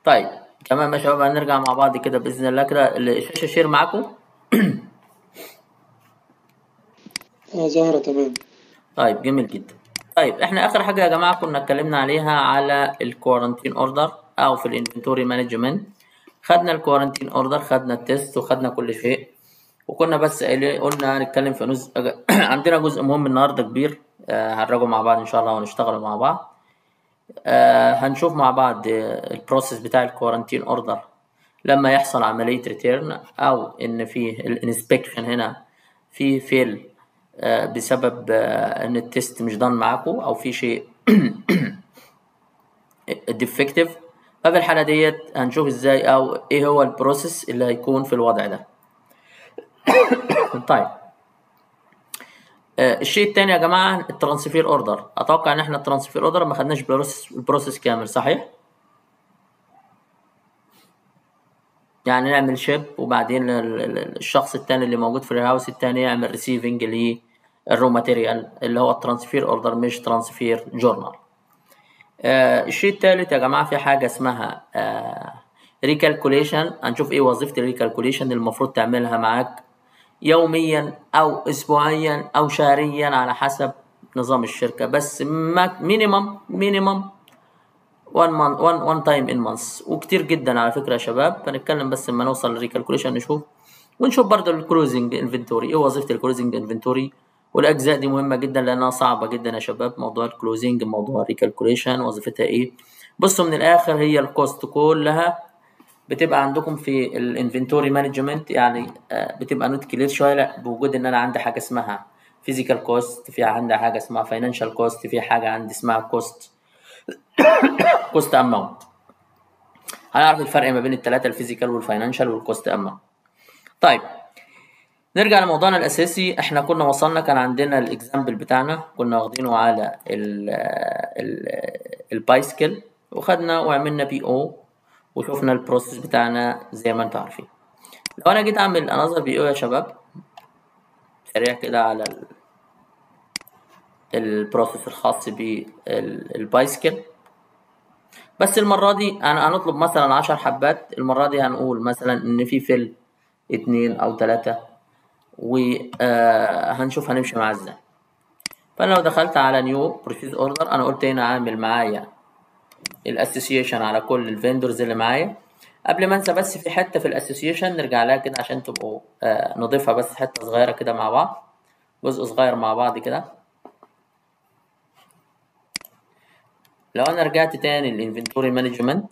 طيب تمام يا شباب هنرجع مع بعض كده باذن الله كده الشاشه شير معاكم اه ظاهرة تمام طيب جميل جدا طيب احنا اخر حاجه يا جماعه كنا اتكلمنا عليها على الكوارنتين اوردر او في الانفنتوري مانجمنت خدنا الكوارنتين اوردر خدنا التيست وخدنا كل شيء وكنا بس قايلين- قلنا هنتكلم في نز... عندنا جزء مهم النهارده كبير آه، هنراجعه مع بعض ان شاء الله ونشتغل مع بعض آه، هنشوف مع بعض آه، البروسيس بتاع الكوارنتين اوردر لما يحصل عملية ريتيرن أو إن في الانسبكشن هنا في فيل بسبب آه، إن التيست مش دان معاكم أو في شيء ديفكتيف ففي الحالة ديت هنشوف ازاي أو إيه هو البروسيس اللي هيكون في الوضع ده طيب آه، الشيء التاني يا جماعة الترانسفير اوردر أتوقع إن احنا الترانسفير اوردر ما خدناش البروسيس البروسيس كامل صحيح؟ يعني نعمل شيب وبعدين ال- ال- الشخص التاني اللي موجود في الهاوس التاني يعمل ريسيفنج للرو ماتيريال اللي هو الترانسفير اوردر مش ترانسفير جورنال آه الشيء الثالث يا جماعه في حاجه اسمها آه ريكالكوليشن هنشوف ايه وظيفه الريكالكوليشن اللي المفروض تعملها معاك يوميا او اسبوعيا او شهريا على حسب نظام الشركه بس مينيمم مينيمم وان مان وان وان تايم ان مانث وكتير جدا على فكره يا شباب هنتكلم بس لما نوصل للريكالكوليشن نشوف ونشوف برضه الكروزنج انفنتوري ايه وظيفه الكروزنج انفنتوري والاجزاء دي مهمه جدا لانها صعبه جدا يا شباب موضوع الكلوزنج موضوع الريكالكوليشن وظيفتها ايه بصوا من الاخر هي الكوست كلها بتبقى عندكم في الانفنتوري مانجمنت يعني آه، بتبقى نوت كلير شويه لا بوجود ان انا عندي حاجه اسمها فيزيكال كوست في عندي حاجه اسمها فاينانشال كوست في حاجه عندي اسمها كوست كوست اماونت هنعرف الفرق ما بين الثلاثه الفيزيكال والفاينانشال والكوست اماونت طيب نرجع لموضوعنا الاساسي احنا كنا وصلنا كان عندنا الاكزامبل بتاعنا كنا واخدينه على ال ال البايسكل وخدنا وعملنا بي او وشفنا البروسيس بتاعنا زي ما انتم عارفين لو انا جيت اعمل انظر بي او يا شباب سريع كده على ال- البروسيس الخاص بالبايسكل بس المرة دي أنا هنطلب مثلا عشر حبات المرة دي هنقول مثلا إن في فيل اتنين أو تلاتة وهنشوف هنمشي معاه ازاي فأنا لو دخلت على نيو بروسيس اوردر أنا قلت هنا عامل معايا الاسوسيشن على كل الفيندورز اللي معايا قبل ما انسى بس في حتة في الاسوسيشن نرجع لها كده عشان تبقوا آه، نضيفها بس حتة صغيرة كده مع بعض جزء صغير مع بعض كده لو انا رجعت تاني للانفنتوري مانجمنت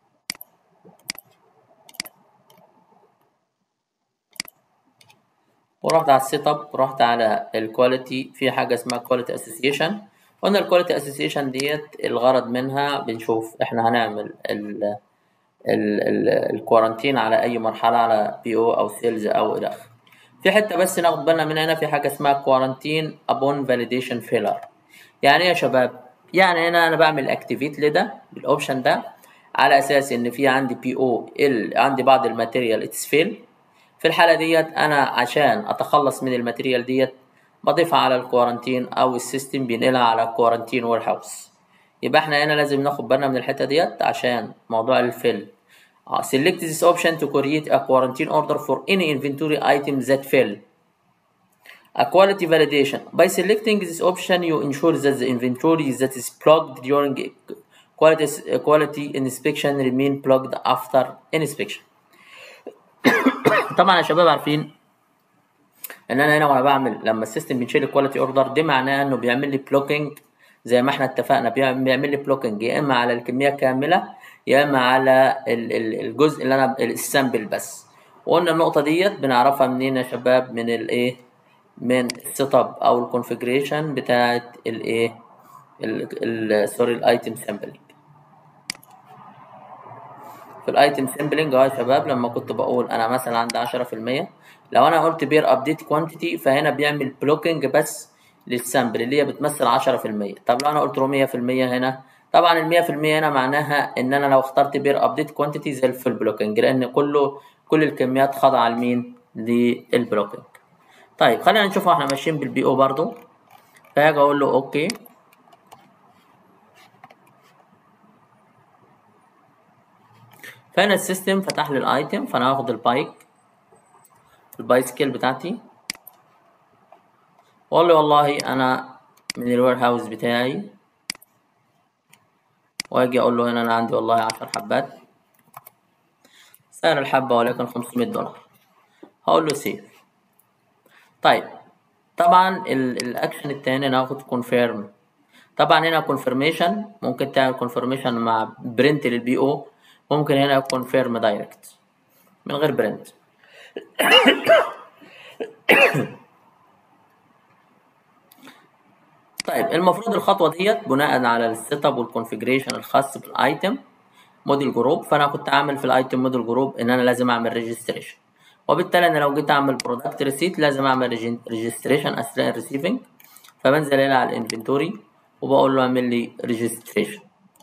ورحت على السيت اب ورحت على الكواليتي في حاجه اسمها كواليتي اسوسيشن قلنا الكواليتي اسوسيشن ديت الغرض منها بنشوف احنا هنعمل ال ال الكورانتين على اي مرحله على بي او او سيلز او الى اخره في حته بس ناخد بالنا من هنا في حاجه اسمها كورانتين ابون فاليديشن فيلر يعني ايه يا شباب يعني هنا انا بعمل اكتيفيت لده بالاوبشن ده على اساس ان في عندي بي او ال عندي بعض الماتيريال اتس فيل في الحالة ديت أنا عشان أتخلص من الماتيريال ديت بضيفها على الكوارنتين أو السيستم بينقلها على الكوارنتين وير هاوس يبقى احنا هنا لازم ناخد بالنا من الحتة ديت عشان موضوع الفيل Uh, select this option to create a quarantine order for any inventory item that fail. A quality validation. By selecting this option, you ensure that the inventory that is plugged during quality, quality inspection remain plugged after inspection. طبعا يا شباب عارفين ان انا هنا وانا بعمل لما السيستم بيشيل الكواليتي اوردر دي معناه انه بيعمل لي بلوكينج زي ما احنا اتفقنا بيعمل بيعمل لي بلوكينج يا اما على الكميه كامله يا اما على ال- ال- الجزء اللي انا السامبل بس وقلنا النقطه ديت بنعرفها منين يا شباب من الايه من السيت اب او الكونفيجريشن بتاعت الايه سوري الايتم سامبلنج في الايتم سامبلنج اهو يا شباب لما كنت بقول انا مثلا عندي 10% لو انا قلت بير ابديت كوانتيتي فهنا بيعمل بلوكينج بس للسامبل اللي هي بتمثل 10% طب لو انا قلت له 100% هنا طبعا ال 100% هنا معناها ان انا لو اخترت بير ابديت كوانتيتي زي الفول بلوكينج لان كله كل الكميات خاضعه لمين للبلوكينج طيب خلينا نشوف احنا ماشيين بالبي او برضو فهاجي اقول له اوكي فهنا السيستم فتح لي الايتم فانا هاخد البايك البايسكل بتاعتي واقول له والله انا من الوير هاوس بتاعي واجي اقول له هنا انا عندي والله عشر حبات سعر الحبة وليكن 500 دولار هقول له سيف طيب طبعا الاكشن التاني انا هاخد كونفيرم طبعا هنا كونفirmation ممكن تعمل كونفirmation مع برنت للبي او ممكن هنا كونفيرم دايركت من غير برنت طيب المفروض الخطوه ديت بناء على السيت اب والكونفيجريشن الخاص بالايتم موديل جروب فانا كنت عامل في الايتم موديل جروب ان انا لازم اعمل ريجستريشن وبالتالي انا لو جيت اعمل برودكت ريسيت لازم اعمل ريجستريشن اثناء الريسيفنج فبنزل هنا على الانفنتوري وبقول له اعمل لي ريجستريشن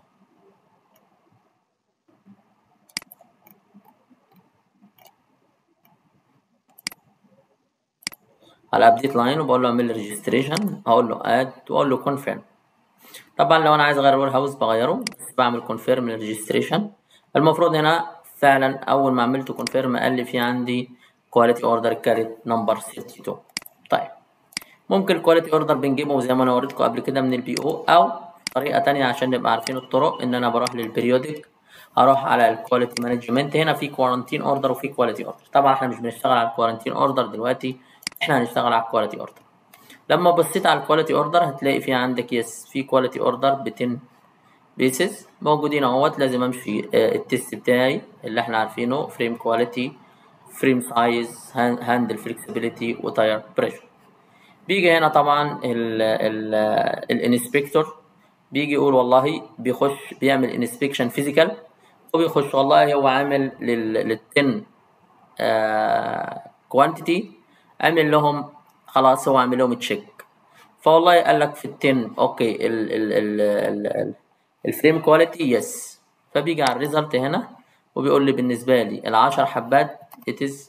على ابديت لاين وبقول له اعمل لي ريجستريشن هقول له اد واقول له كونفيرم طبعا لو انا عايز اغير الوير هاوس بغيره بعمل كونفيرم للريجستريشن المفروض هنا فعلا اول ما عملت كونفيرم قال لي في عندي كواليتي اوردر كاريت نمبر 32 طيب ممكن الكواليتي اوردر بنجيبه زي ما انا وريتكم قبل كده من البي او او طريقه تانية عشان نبقى عارفين الطرق ان انا بروح للبريودك اروح على الكواليتي مانجمنت هنا في كوارنتين اوردر وفي كواليتي اوردر طبعا احنا مش بنشتغل على الكوارنتين اوردر دلوقتي احنا هنشتغل على الكواليتي اوردر لما بصيت على الكواليتي اوردر هتلاقي في عندك يس في كواليتي اوردر ب 10 بيسز موجودين اهوت لازم امشي التست بتاعي اللي احنا عارفينه فريم كواليتي فريم سايز هاندل فليكسبيليتي وتاير بريشر بيجي هنا طبعا الانسبكتور بيجي يقول والله بيخش بيعمل انسبكشن فيزيكال وبيخش والله هو عامل لل 10 كوانتيتي عامل لهم خلاص هو عامل لهم تشيك فوالله قال لك في ال 10 اوكي ال ال ال ال ال الفريم كواليتي يس فبيجي على الريزلت هنا وبيقول لي بالنسبه لي ال 10 حبات it is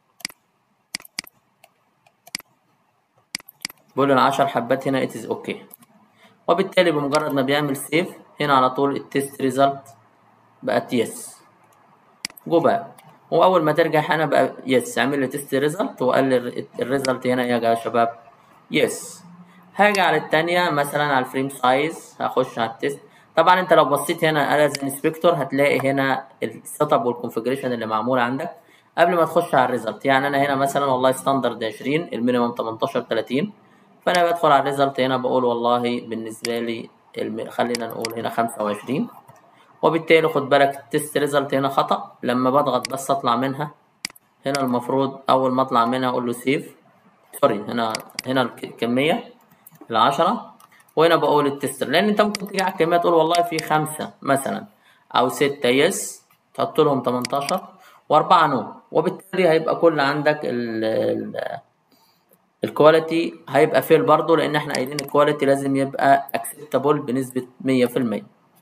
بقول له ال 10 حبات هنا it is okay وبالتالي بمجرد ما بيعمل سيف هنا على طول التست ريزلت بقت يس جو بقى واول ما ترجع هنا بقى يس اعمل لي تيست ريزلت وقال لي الريزلت هنا يا شباب يس هاجي على التانية مثلا على الفريم سايز هخش على التيست طبعا انت لو بصيت هنا على انسبكتور هتلاقي هنا السيت اب والكونفجريشن اللي معمول عندك قبل ما تخش على الريزلت يعني انا هنا مثلا والله ستاندرد 20 المينيمم 18 30 فانا بدخل على الريزلت هنا بقول والله بالنسبه لي الم... خلينا نقول هنا 25 وبالتالي خد بالك التست ريزلت هنا خطا لما بضغط بس اطلع منها هنا المفروض اول ما اطلع منها اقول له سيف سوري هنا هنا الكميه العشرة وهنا بقول التستر لان انت ممكن تيجي على الكميه تقول والله في خمسة مثلا او ستة يس تحط لهم 18 واربعة نو وبالتالي هيبقى كل عندك ال ال الكواليتي هيبقى فيل برضه لان احنا قايلين الكواليتي لازم يبقى اكسبتابل بنسبة 100%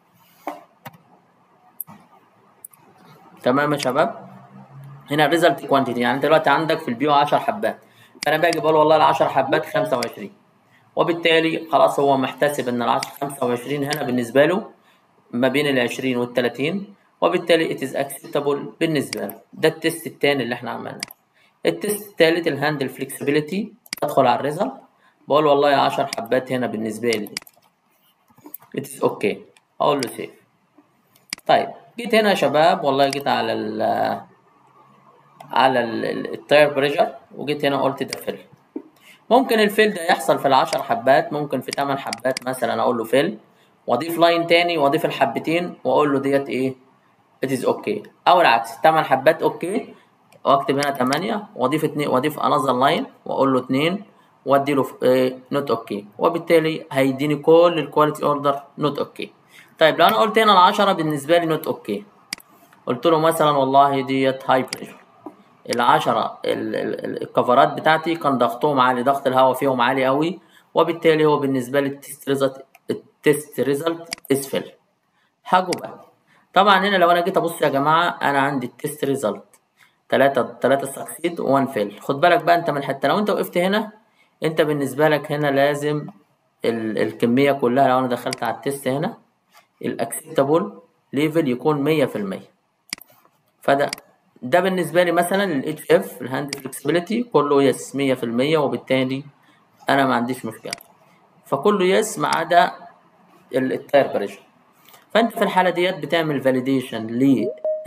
تمام يا شباب هنا الريزلت كوانتيتي يعني انت دلوقتي عندك في البيو 10 حبات فانا باجي بقول والله ال 10 حبات 25 وبالتالي خلاص هو محتسب ان ال 10 25 هنا بالنسبه له ما بين ال 20 وال 30 وبالتالي it is acceptable بالنسبه له ده التست الثاني اللي احنا عملناه التست الثالث الهاندل فليكسبيليتي ادخل على الريزلت بقول والله 10 حبات هنا بالنسبه لي it is okay اقول له سيف طيب جيت هنا يا شباب والله جيت على ال على التاير بريشر وجيت هنا قلت ده فيل ممكن الفيل ده يحصل في العشر حبات ممكن في 8 حبات مثلا اقول له فيل واضيف لاين تاني واضيف الحبتين واقول له ديت ايه it is okay او العكس 8 حبات اوكي واكتب هنا 8 واضيف 2 واضيف انذر لاين واقول له 2 وادي له ايه نوت اوكي وبالتالي هيديني كل الكواليتي اوردر نوت اوكي طيب لو انا قلت هنا ال 10 بالنسبه لي نوت اوكي قلت له مثلا والله ديت هاي بريشر العشرة الكفرات بتاعتي كان ضغطهم عالي ضغط الهواء فيهم عالي قوي وبالتالي هو بالنسبه لي التست ريزلت التست ريزلت اسفل هاجو بقى طبعا هنا لو انا جيت ابص يا جماعه انا عندي التست ريزلت 3 3 سكسيد و1 فيل خد بالك بقى انت من حته لو انت وقفت هنا انت بالنسبه لك هنا لازم ال الكميه كلها لو انا دخلت على التست هنا الاكسبتابل ليفل يكون 100% فده ده بالنسبه لي مثلا الاتش اف الهاند فلكسبيليتي كله يس 100% وبالتالي انا ما عنديش مشكله فكله يس ما عدا ال- التاير بريشر فانت في الحاله ديت بتعمل فاليديشن لل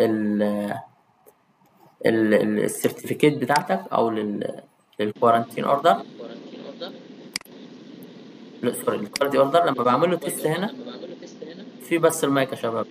السيرتيفيكيت بتاعتك او لل للكوارنتين اوردر سوري الكواليتي اوردر لما بعمل له تيست هنا في بس المايك يا شباب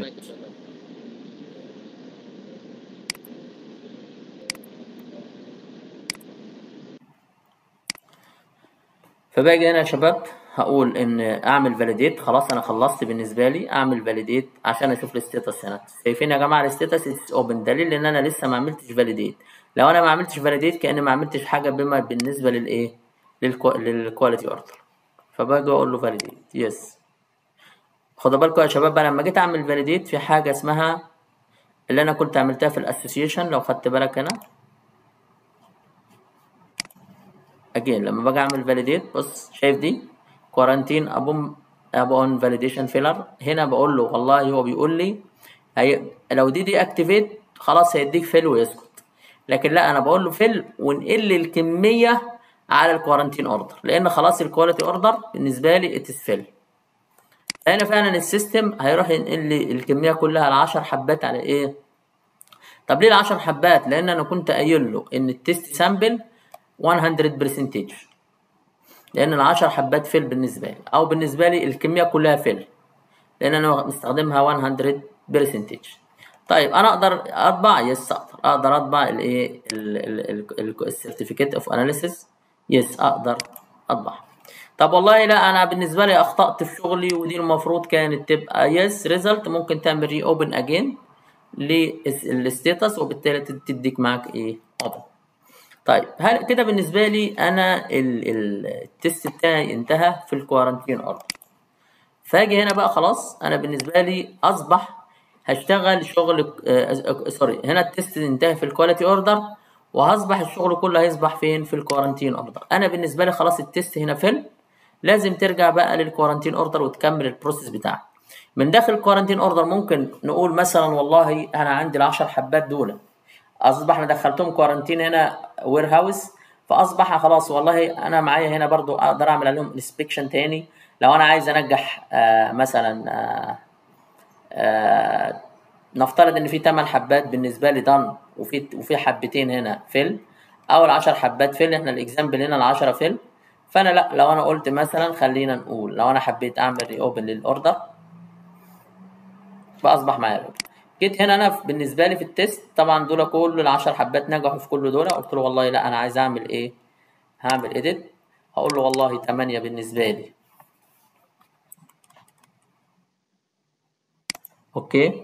فباجي هنا يا شباب هقول ان اعمل فاليديت خلاص انا خلصت بالنسبه لي اعمل فاليديت عشان اشوف الستاتس هنا شايفين يا جماعه الستاتس اوبن دليل ان انا لسه ما عملتش فاليديت لو انا ما عملتش فاليديت كاني ما عملتش حاجه بما بالنسبه للايه للكو... للكواليتي اوردر فباجي اقول له فاليديت يس خدوا بالكم يا شباب بقى لما جيت اعمل فاليديت في حاجه اسمها اللي انا كنت عملتها في الاسوسيشن لو خدت بالك هنا اجين لما باجي اعمل فاليديت بص شايف دي كوارانتين ابون ابون فاليديشن فيلر هنا بقول له والله هو بيقول لي هي لو دي دي اكتيفيت خلاص هيديك فيل ويسكت لكن لا انا بقول له فيل ونقل لي الكميه على الكوارانتين اوردر لان خلاص الكواليتي اوردر بالنسبه لي اتس فيل هنا فعلا السيستم هيروح ينقل لي الكميه كلها ال 10 حبات على ايه طب ليه ال 10 حبات لان انا كنت قايل له ان التيست سامبل 100% لان ال 10 حبات فيل بالنسبه لي او بالنسبه لي الكميه كلها فيل لان انا مستخدمها 100% طيب انا اقدر اطبع يس اقدر اقدر اطبع الايه السيرتيفيكيت اوف اناليسيس يس اقدر اطبع طب والله لا انا بالنسبه لي اخطات في شغلي ودي المفروض كانت تبقى يس ريزلت ممكن تعمل ري اوبن اجين للستيتس وبالتالي تديك معاك ايه اوبن طيب هل كده بالنسبه لي انا التست بتاعي انتهى في الكوارنتين اوردر فاجي هنا بقى خلاص انا بالنسبه لي اصبح هشتغل شغل آه سوري هنا التست انتهى في الكواليتي اوردر وهصبح الشغل كله هيصبح فين في الكوارنتين اوردر انا بالنسبه لي خلاص التست هنا فيل لازم ترجع بقى للكوارنتين اوردر وتكمل البروسيس بتاعك من داخل الكوارنتين اوردر ممكن نقول مثلا والله انا عندي العشر حبات دول اصبح انا دخلتهم كوارنتين هنا وير هاوس فاصبح خلاص والله انا معايا هنا برضو اقدر اعمل عليهم انسبكشن تاني لو انا عايز انجح آه مثلا آه آه نفترض ان في 8 حبات بالنسبه لي دن وفي وفي حبتين هنا فيل او ال 10 حبات فيل احنا الاكزامبل هنا ال 10 فيل فانا لا لو انا قلت مثلا خلينا نقول لو انا حبيت اعمل ري اوبن للاوردر فاصبح معايا الاوردر جيت هنا انا بالنسبه لي في التيست طبعا دول كل ال10 حبات نجحوا في كل دول قلت له والله لا انا عايز اعمل ايه هعمل اديت هقول له والله 8 بالنسبه لي اوكي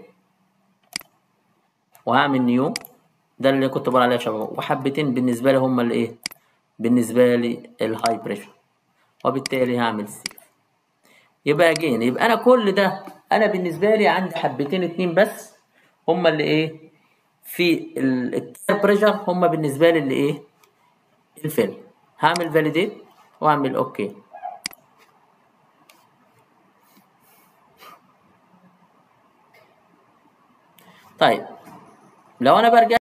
وهعمل نيو ده اللي كنت بقول عليه يا شباب وحبتين بالنسبه لي هم اللي ايه بالنسبه لي الهاي بريشر وبالتالي هعمل سيف يبقى جين يبقى انا كل ده انا بالنسبه لي عندي حبتين اتنين بس هما اللي ايه في التاير بريشر هما بالنسبه لي اللي ايه الفيل هعمل فاليديت واعمل اوكي طيب لو انا برجع